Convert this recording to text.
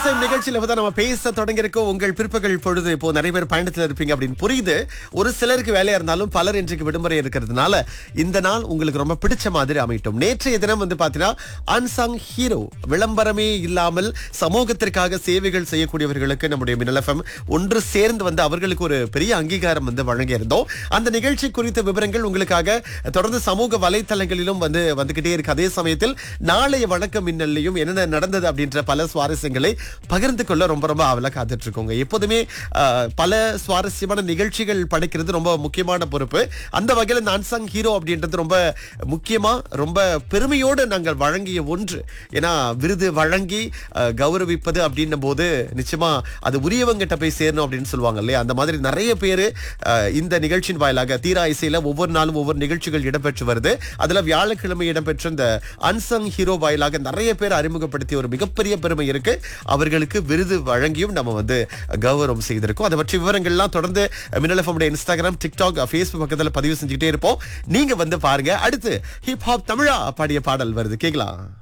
time நிகழ்ச்சியில தான் நம்ம பேச தொடங்கியிருக்கோம் உங்கள் பிற்பகல் பொழுது இப்போ நிறைய பேர் பயணத்துல இருப்பீங்க அப்படின்னு புரியுது ஒரு சிலருக்கு வேலையா இருந்தாலும் பலர் இன்றைக்கு விடுமுறை இருக்கிறதுனால இந்த நாள் உங்களுக்கு ரொம்ப பிடிச்ச மாதிரி அமையட்டும் நேற்றைய தினம் வந்து பாத்தீங்கன்னா அன்சங் ஹீரோ விளம்பரமே இல்லாமல் சமூகத்திற்காக சேவைகள் செய்யக்கூடியவர்களுக்கு நம்முடைய மின்னல் எஃப்எம் ஒன்று சேர்ந்து வந்து அவர்களுக்கு ஒரு பெரிய அங்கீகாரம் வந்து வழங்கியிருந்தோம் அந்த நிகழ்ச்சி குறித்த விவரங்கள் உங்களுக்காக தொடர்ந்து சமூக வலைத்தளங்களிலும் வந்து வந்துகிட்டே இருக்கு அதே சமயத்தில் நாளைய வணக்கம் மின்னல்லையும் என்னென்ன நடந்தது அப்படின்ற பல சுவாரஸ்யங்களை பகிர்ந்து கொள்ள ரொம்ப ரொம்ப ஆவலா காத்துட்டு இருக்கோங்க எப்போதுமே ஆஹ், பல சுவாரஸ்யமான நிகழ்ச்சிகள் படைக்கிறது ரொம்ப முக்கியமான பொறுப்பு அந்த வகையில் இந்த அன்சங் ஹீரோ அப்படின்றது ரொம்ப முக்கியமா ரொம்ப பெருமையோடு நாங்கள் வழங்கிய ஒன்று ஏன்னா விருது வழங்கி ஆஹ், கௌரவிப்பது அப்படின்னும் போது நிச்சயமா அது உரியவங்கிட்ட போய் சேரணும் அப்படின்னு சொல்லுவாங்க இல்லையா அந்த மாதிரி நிறைய பேர் இந்த நிகழ்ச்சியின் வாயிலாக தீரா இசையில ஒவ்வொரு நாளும் ஒவ்வொரு நிகழ்ச்சிகள் இடம்பெற்று வருது அதுல வியாழக்கிழமை இடம்பெற்ற இந்த அன்சங் ஹீரோ வாயிலாக நிறைய பேர் அறிமுகப்படுத்திய ஒரு மிகப்பெரிய பெருமை இருக்கு அவர்களுக்கு விருது வழங்கியும் நம்ம வந்து கௌரவம் செய்திருக்கோம் அதை பற்றி விவரங்கள்லாம் தொடர்ந்து மின்னல் எஃப்எம் இன்ஸ்டாகிராம் டிக்டாக் ஃபேஸ்புக் பக்கத்துல பதிவு செஞ்சுக்கிட்டே இருப்போம் நீங்க வந்து பாருங்க அடுத்து ஹிப் ஹாப் தமிழா பாடிய பாடல் வருது கேக்கலாம்